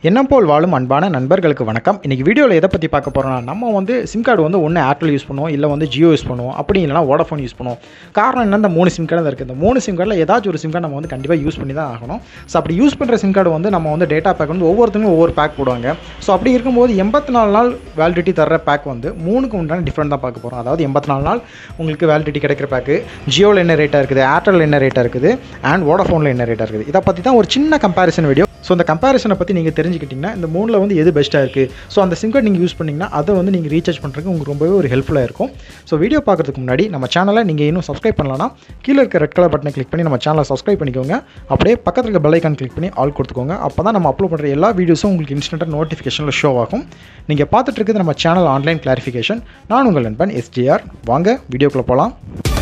என்ன போல் வாழும் அன்பான நண்பர்களுக்கு வணக்கம் இன்றைக்கி வீடியோவில் எதை பற்றி பார்க்க போகிறோம்னா நம்ம வந்து சிம் கார்டு வந்து ஒன்று ஏர்டெல் யூஸ் பண்ணுவோம் இல்லை வந்து ஜியோ யூஸ் பண்ணுவோம் அப்படி இல்லைனா வோடஃபோன் யூஸ் பண்ணுவோம் காரணம் என்ன இந்த மூணு சிம் கார்டு இருக்குது இந்த மூணு சிம் கார்டில் ஏதாச்சும் ஒரு சிம் கார்டு நம்ம வந்து கண்டிப்பாக யூஸ் பண்ணி தான் ஆகணும் ஸோ அப்படி யூஸ் பண்ணுற சிம் கார்டு வந்து நம்ம வந்து டேட்டா பேக் வந்து ஒவ்வொருத்தங்களும் ஒவ்வொரு பேக் போடுவாங்க ஸோ அப்படி இருக்கும்போது எண்பத்தி நாலு நாள் வேலிடிட்டி தர்ற பேக் வந்து மூணுக்கு உண்டான டிஃப்ரெண்ட் தான் பார்க்க போகிறோம் அதாவது எண்பத்தி நாலு நாள் உங்களுக்கு வேலிடிட்டி கிடைக்கிற பேக்கு ஜியோவில் என்ன ரேட்டாக இருக்குது ஏர்டெல் என்ன ரேட்டாக இருக்குது அண்ட் வோடஃபோனில் என்ன ரேட்டாக இருக்குது இதை பற்றி தான் ஒரு சின்ன கம்பேரிசன் வீடியோ ஸோ அந்த கம்பேரிசனை பற்றி நீங்கள் தெரிஞ்சுக்கிட்டிங்கன்னா இந்த மூணில் வந்து எது பெஸ்ட்டாக இருக்குது ஸோ அந்த சிம் கார்டு நீங்கள் யூஸ் பண்ணிங்கன்னா அதை வந்து நீங்கள் ரீசார்ஜ் பண்ணுறதுக்கு உங்களுக்கு ரொம்பவே ஒரு ஹெல்ப்ஃபுல்லாக இருக்கும் ஸோ வீடியோ பார்க்குறதுக்கு முன்னாடி நம்ம சேனலை நீங்கள் இன்னும் சப்ஸ்கிரைப் பண்ணலாம்னா கீழே இருக்க ரெட் கலர் பட்டனை கிளிக் பண்ணி நம்ம சேனலை சப்ஸ்கிரைப் பண்ணிக்கோங்க அப்படியே பக்கத்தில் இருக்க பெல் ஐக்கான் கிளிக் பண்ணி ஆல் கொடுத்துக்கோங்க அப்போ தான் நம்ம அப்லோட் பண்ணுற எல்லா வீடியோஸும் உங்களுக்கு இன்ஸ்டன்ட்டாக நோட்டிஃபிகேஷனில் ஷோ ஆகும் நீங்கள் பார்த்துட்டு இருக்கிறது நம்ம சேனல் ஆன்லைன் கிளாரிஃபிகேஷன் நான் உங்கள் நண்பன் எஸ்டிஆர் வாங்க வீடியோக்குள்ளே போகலாம்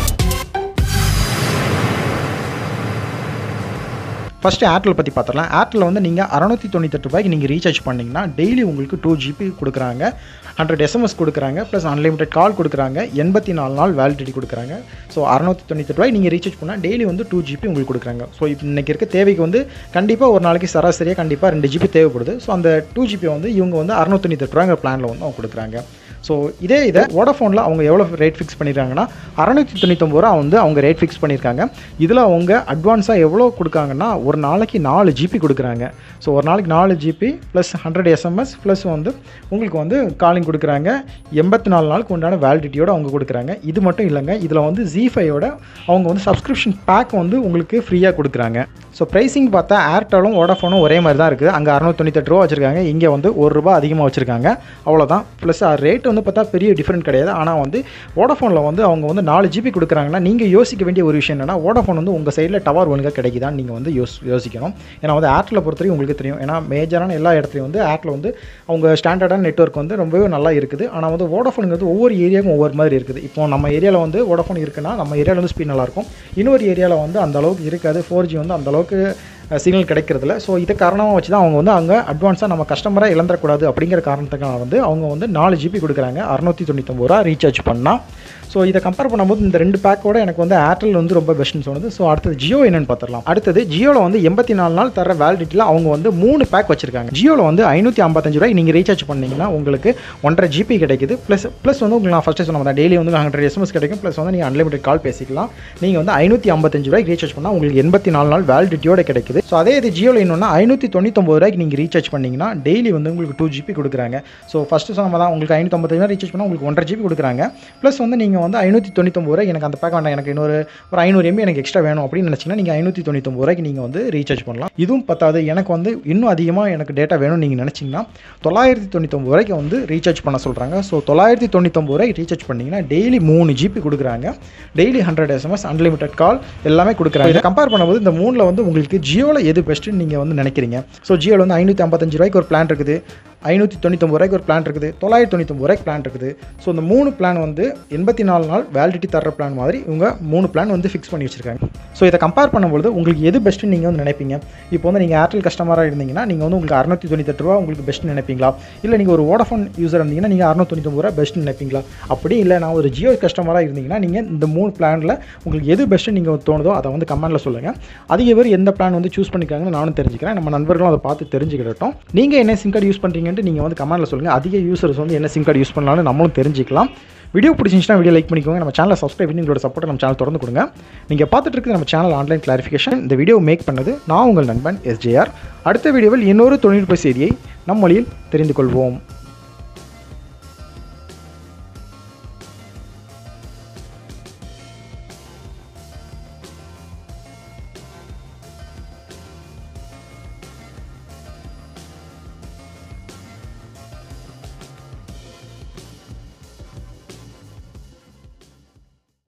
ஃபஸ்ட்டு ஏர்டெல் பற்றி பார்த்துடலாம் ஏர்டெல் வந்து நீங்கள் அறநூற்றி தொண்ணூத்தெட்டு ரூபாய்க்கு நீங்கள் ரீசார்ஜ் பண்ணிங்கன்னா டெய்லி உங்களுக்கு டூ ஜிபி கொடுக்குறாங்க ஹண்ட்ரட் எஸ்எம்எஸ் கொடுக்குறாங்க ப்ளஸ் அன்லிமிட்டட் கால் கொடுக்குறாங்க எண்பத்தி நாலு நாள் வேலிடிட்டி கொடுக்குறாங்க ஸோ அறநூற்றி தொண்ணூத்தெட்டு ரூபாய் நீங்கள் ரீசார்ஜ் பண்ணால் டெய்லி வந்து டூ ஜிபி உங்களுக்கு கொடுக்குறாங்க ஸோ இப்போ இன்றைக்கி இருக்க தேவைக்கு வந்து கண்டிப்பாக ஒரு நாளைக்கு சராசரியாக கண்டிப்பாக ரெண்டு ஜிபி தேவைப்படுது ஸோ அந்த டூ ஜிபி வந்து இவங்க வந்து அறநூற்றி தொண்ணூத்தெட்டு ரூபாங்கிற பிளானில் வந்து அவங்க கொடுக்குறாங்க ஸோ இதே இதை வோடஃபோனில் அவங்க எவ்வளோ ரேட் ஃபிக்ஸ் பண்ணியிருக்காங்கன்னா அறநூற்றி தொண்ணூத்தொம்பது ரூபா வந்து அவங்க ரேட் ஃபிக்ஸ் பண்ணியிருக்காங்க இதில் அவங்க அட்வான்ஸாக எவ்வளோ கொடுக்காங்கன்னா ஒரு நாளைக்கு நாலு ஜிபி கொடுக்குறாங்க ஸோ ஒரு நாளைக்கு நாலு GB plus hundred SMS plus வந்து உங்களுக்கு வந்து காலிங் கொடுக்குறாங்க எண்பத்தி நாலு நாளுக்கு உண்டான வேலிடிட்டியோட அவங்க கொடுக்குறாங்க இது மட்டும் இல்லைங்க இதில் வந்து ஜி ஃபைவோட அவங்க வந்து சப்ஸ்கிரிப்ஷன் பேக் வந்து உங்களுக்கு ஃப்ரீயாக கொடுக்குறாங்க ஸோ ப்ரைஸிங் பார்த்தா ஏர்டெலும் வோடஃபோனும் ஒரே மாதிரி தான் இருக்குது அங்கே அறுநூத்தொண்ணூத்தெட்டு ரூபா வச்சுருக்காங்க இங்கே வந்து ஒரு ரூபா அதிகமாக வச்சுருக்காங்க அவ்வளோதான் ப்ளஸ் ரேட் வந்து பார்த்தா பெரிய டிஃப்ரெண்ட் கிடையாது ஆனால் வந்து வோடஃபோனில் வந்து அவங்க வந்து நாலு ஜிபி கொடுக்குறாங்கன்னா நீங்கள் யோசிக்க வேண்டிய ஒரு விஷயம் என்னென்னா வோடஃபோன் வந்து உங்கள் சைடில் டவர் ஒழுங்காக கிடைக்குதான்னு நீங்கள் வந்து யோஸ் யோசிக்கணும் ஏன்னா வந்து ஏர்டெலை பொறுத்தவரைக்கும் உங்களுக்கு தெரியும் ஏன்னா மேஜரான எல்லா இடத்துலையும் வந்து ஏர்டெல் வந்து அவங்க ஸ்டாண்டர்டான நெட்ஒர்க் வந்து ரொம்பவே நல்லா இருக்குது ஆனால் வந்து வோடஃபோனுங்கிறது ஒவ்வொரு ஏரியாவுக்கும் ஒவ்வொரு மாதிரி இருக்குது இப்போ நம்ம ஏரியாவில் வந்து வோடஃபோன் இருக்குன்னா நம்ம ஏரியாவில் வந்து ஸ்பீட் நல்லாயிருக்கும் இன்னொரு ஏரியாவில் வந்து அந்த அளவுக்கு இருக்காது ஃபோர் ஜி வந்து அந்த அளவுக்கு சிக்னல் கிடைக்கிறதில்ல ஸோ இதை காரணமாக வச்சு தான் அவங்க வந்து அங்கே அட்வான்ஸாக நம்ம கஸ்டமராக இழந்துடக்கூடாது அப்படிங்கிற காரணத்துக்காக வந்து அவங்க வந்து நாலு ஜிபி கொடுக்குறாங்க அறநூற்றி தொண்ணூத்தொம்பது ரூபா ரீசார்ஜ் பண்ணால் ஸோ இதை கம்பேர் பண்ணும்போது இந்த ரெண்டு பேக்கோட எனக்கு வந்து ஏர்டெல் வந்து ரொம்ப பெஸ்ட்னு சொன்னது ஸோ அடுத்தது ஜியோ என்னன்னு பார்த்துடலாம் அடுத்தது ஜியோவில் வந்து எண்பத்தி நாலு நாள் தர வேலிடிட்டியில் அவங்க வந்து மூணு பேக் வச்சிருக்காங்க ஜியோவில் வந்து ஐநூற்றி ஐம்பத்தஞ்சு ரூபாய் நீங்கள் ரீசார்ஜ் பண்ணிங்கன்னா உங்களுக்கு ஒன்றரை ஜிபி கிடைக்குது ப்ளஸ் ப்ளஸ் வந்து உங்களுக்கு நான் ஃபஸ்ட்டு சொன்ன மாதிரி டெய்லி வந்து ஹண்ட்ரட் எஸ்எம்எஸ் கிடைக்கும் ப்ளஸ் வந்து நீங்கள் அன்லிமிட்டட் கால் பேசிக்கலாம் நீங்கள் வந்து ஐநூற்றி ஐம்பத்தஞ்சு ரூபாய்க்கு ரீசார்ஜ் பண்ணால் உங்களுக்கு எண்பத்தி நாலு நாள் வேலிடிட்டியோட கிடைக்குது ஸோ அதே இது ஜியோவில் இன்னொன்னா ஐநூற்றி தொண்ணூத்தொம்பது ரூபாய்க்கு நீங்கள் ரீசார்ஜ் பண்ணிங்கன்னா டெய்லி வந்து உங்களுக்கு டூ ஜிபி கொடுக்குறாங்க ஸோ ஃபஸ்ட்டு சொன்ன மாதிரி தான் உங்களுக்கு ஐநூற்றி ஐம்பத்தஞ்சு ரூபாய் ரீசார்ஜ் பண்ணால் உங்களுக்கு ஒன்றரை ஜிபி கொடுக்குறாங்க ப்ளஸ் வந்து நீங்கள் வந்து ஐநூற்றி தொண்ணூத்தொம்பது ரூபாய் எனக்கு அந்த பேக் வேண்டாம் எனக்கு இன்னொரு ஒரு ஐநூறு எம்பி எனக்கு எக்ஸ்ட்ரா வேணும் அப்படின்னு நினச்சிங்கன்னா நீங்கள் ஐநூற்றி தொண்ணூத்தொம்பது ரூபாய்க்கு நீங்கள் வந்து ரீசார்ஜ் பண்ணலாம் இதுவும் பத்தாது எனக்கு வந்து இன்னும் அதிகமாக எனக்கு டேட்டா வேணும்னு நீங்கள் நினச்சிங்கன்னா தொள்ளாயிரத்தி தொண்ணூத்தொம்பது ரூபாய்க்கு வந்து ரீசார்ஜ் பண்ண சொல்கிறாங்க ஸோ தொள்ளாயிரத்தி தொண்ணூத்தொம்பது ரூபாய்க்கு ரீசார்ஜ் பண்ணிங்கன்னா டெய்லி மூணு ஜிபி கொடுக்குறாங்க daily hundred SMS unlimited call எல்லாமே கொடுக்குறாங்க இதை கம்பேர் பண்ணும்போது இந்த மூணில் வந்து உங்களுக்கு ஜியோவில் எது பெஸ்ட்டுன்னு நீங்கள் வந்து நினைக்கிறீங்க ஸோ ஜியோவில் வந்து ஐநூற்றி ஐம்பத்தஞ்சு ரூபாய்க்கு ஒரு பிளான் இருக்குது ஐநூற்றி தொண்ணூத்தொம்பது ரூபாய்க்கு ஒரு பிளான் இருக்குது தொள்ளாயிரத்தி தொண்ணூத்தொம்பது ரூபாய்க்கு பிளான் இருக்குது ஸோ இந்த மூணு பிளான் வந்து எண்பத்தி நாலு நாள் வேலிடிட்டி தர பிளான் மாதிரி இவங்க மூணு பிளான் வந்து ஃபிக்ஸ் பண்ணி வச்சிருக்காங்க ஸோ இதை கம்பேர் பண்ணும்போது உங்களுக்கு எது பெஸ்ட்டுன்னு நீங்கள் வந்து நினைப்பீங்க இப்போ வந்து நீங்கள் ஏர்டெல் கஸ்டமராக இருந்தீங்கன்னா நீங்கள் வந்து உங்களுக்கு அறுநூற்றி தொண்ணூத்தெட்டு ரூபா உங்களுக்கு பெஸ்ட்டு நினைப்பீங்களா இல்லை நீங்கள் ஒரு வோடஃபோன் யூஸர் இருந்தீங்கன்னா நீங்கள் அறுநூத்தொண்ணூத்தொம்பது ரூபா பெஸ்ட்டு நினைப்பீங்களா அப்படி இல்லை நான் ஒரு ஜியோ கஸ்டமராக இருந்தீங்கன்னா நீங்கள் இந்த மூணு பிளானில் உங்களுக்கு எது பெஸ்ட்டு நீங்கள் தோணுதோ அதை வந்து கமெண்ட்டில் சொல்லுங்கள் அதிக பேர் எந்த பிளான் வந்து சூஸ் பண்ணிக்காங்கன்னு நானும் தெரிஞ்சுக்கிறேன் நம்ம நண்பர்களும் அதை பார்த்து தெரிஞ்சுக்கிட்டோம் நீங்கள் என்ன சிம் கார்டு யூஸ் பண்ணுறீங்கன்ட்டு நீங்கள் வந்து கமெண்ட்டில் சொல்லுங்கள் அதிக யூசர்ஸ் வந்து என்ன சிம் கார்டு யூஸ் பண்ணலாம்னு நம்மளும் தெரிஞ்சிக்கலாம் வீடியோ பிடிச்சிருந்துச்சுன்னா வீடியோ லைக் பண்ணிக்கோங்க நம்ம சேனலை சப்ஸ்கிரைப் பண்ணி உங்களோட சப்போர்ட் நம்ம சேனல் தொடர்ந்து கொடுங்க நீங்கள் பார்த்துட்டு இருக்கிறது நம்ம சேனல் ஆன்லைன் கிளாரிஃபிகேஷன் இந்த வீடியோ மேக் பண்ணது நான் உங்கள் நண்பன் எஸ்ஜேஆர் அடுத்த வீடியோவில் இன்னொரு தொழில்நுட்ப செய்தியை நம் மொழியில் தெரிந்து கொள்வோம்